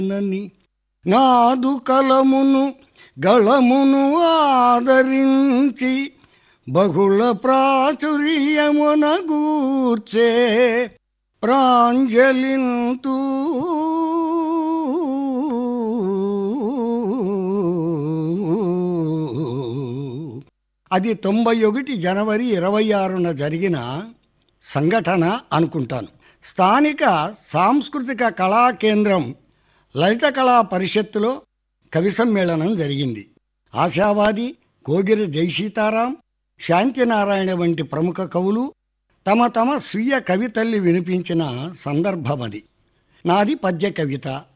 నని నాదు కలమును గళమును ఆదరించి బహుళ ప్రాచుర్యమున గూర్చే ప్రాంజలింతూ అది తొంభై ఒకటి జనవరి ఇరవై ఆరున జరిగిన సంఘటన అనుకుంటాను స్థానిక సాంస్కృతిక కళా కేంద్రం లలిత కళా పరిషత్తులో కవి సమ్మేళనం జరిగింది ఆశావాది కోగిరి జయసీతారాం శాంతినారాయణ వంటి ప్రముఖ కవులు తమ తమ స్వీయ కవితల్ని వినిపించిన సందర్భమది నాది పద్య కవిత